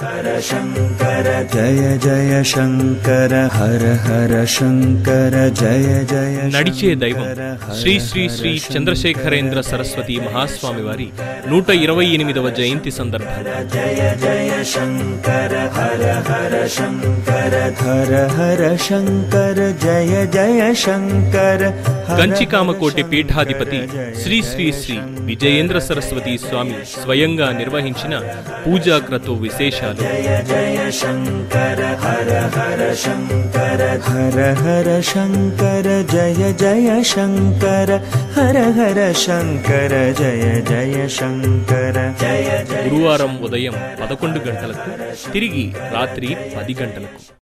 జయ జయ శంకర హర హర శంకర జయ జయ నడిచే దైవం శ్రీ శ్రీ శ్రీ చంద్రశేఖరేంద్ర సరస్వతి మహాస్వామి వారి నూట ఇరవై ఎనిమిదవ జయంతి సందర్భంగా జయ జయ శంకర హర హర శంకర హర హర శంకర జయ జయ శంకర హర కంచికామకోటి పీఠాధిపతి శ్రీ శ్రీ శ్రీ విజయేంద్ర సరస్వతి స్వామి స్వయంగా నిర్వహించిన పూజా క్రతు విశేషాలు జయ శంకర హర హర శంకర హర హర శంకర జయ జయ శంకర హర హర శంకర జయ జయ శంకర జయ జయ గురువారం ఉదయం పదకొండు గంటలకు తిరిగి రాత్రి పది గంటలకు